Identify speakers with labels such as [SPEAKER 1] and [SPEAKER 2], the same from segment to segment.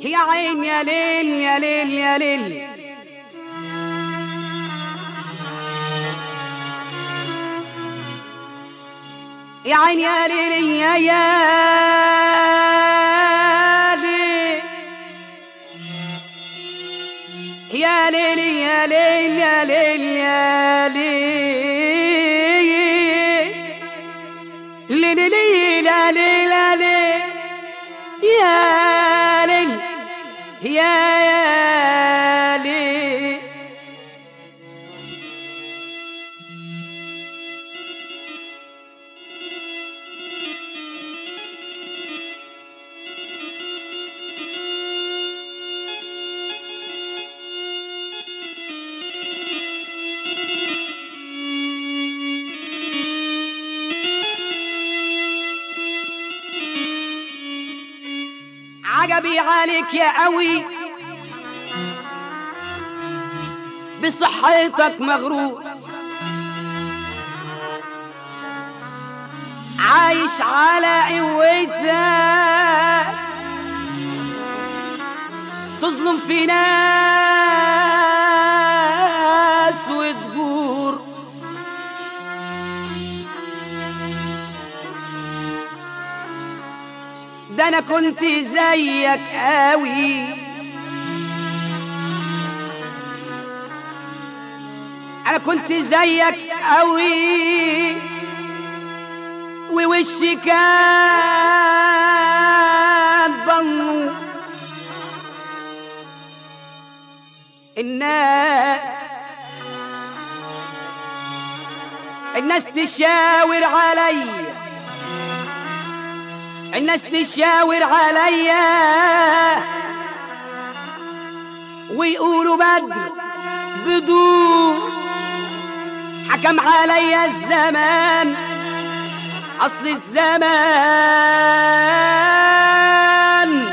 [SPEAKER 1] يا عين يا ليل يا ليل يا ليل يا عين يا ليل يا يا ليل يا ليل يا ليل يا ليل يا ليل ليل ليل لا ليل لا ليل يا ليل يا يا ليل عجبي عليك يا قوي بصحتك مغرور عايش على قوتك تظلم في ناس وتجور ده انا كنت زيك قوي انا كنت زيك قوي ووشي كان بنو الناس الناس تشاور عليا الناس تشاور عليا ويقولوا بدر بدون حكم عليا الزمان اصل الزمان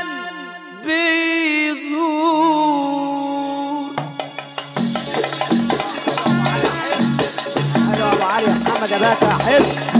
[SPEAKER 1] بيدور
[SPEAKER 2] حلو ابو علي يا محمد يا باشا حلو